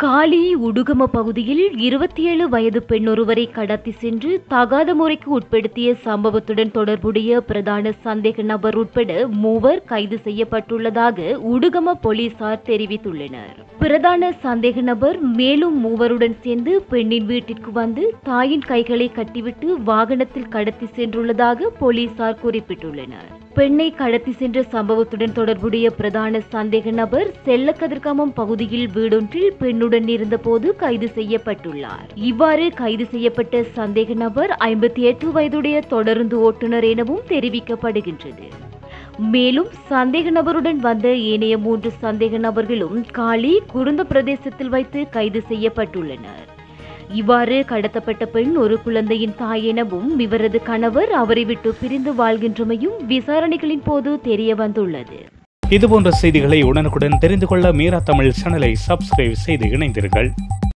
காலி உடுகம பகுதியில் இருபத்தி ஏழு வயது பெண்ணொருவரை கடத்தி சென்று தகாத முறைக்கு உட்படுத்திய சம்பவத்துடன் தொடர்புடைய பிரதான சந்தேக நபர் உட்பட மூவர் கைது செய்யப்பட்டுள்ளதாக உடுகம போலீசார் தெரிவித்துள்ளனர் பிரதான சந்தேக நபர் மேலும் மூவருடன் சேர்ந்து பெண்ணின் வீட்டிற்கு வந்து தாயின் கைகளை கட்டிவிட்டு வாகனத்தில் கடத்தி சென்றுள்ளதாக போலீசார் குறிப்பிட்டுள்ளனர் பெண்ணை கடத்தி சென்ற சம்பவத்துடன் தொடர்புடைய பிரதான சந்தேக நபர் செல்லக்கதிர்காமம் பகுதியில் வீடொன்றில் பெண்ணுடன் இருந்தபோது கைது செய்யப்பட்டுள்ளார் இவ்வாறு கைது செய்யப்பட்ட சந்தேக நபர் ஐம்பத்தி எட்டு வயதுடைய தொடருந்து ஓட்டுநர் எனவும் தெரிவிக்கப்படுகின்றது மேலும் சந்தேக நபருடன் வந்த ஏனைய மூன்று சந்தேக நபர்களும் காலி குருந்த பிரதேசத்தில் வைத்து கைது செய்யப்பட்டுள்ளனர் இவ்வாறு கடத்தப்பட்ட பெண் ஒரு குழந்தையின் தாய் எனவும் இவரது கணவர் அவரை விட்டு பிரிந்து வாழ்கின்றமையும் விசாரணைகளின் போது தெரிய வந்துள்ளது இதுபோன்ற செய்திகளை உடனுக்குடன் தெரிந்து கொள்ள மீரா தமிழ் சேனலை சப்ஸ்கிரைப் செய்து இணைந்திருங்கள்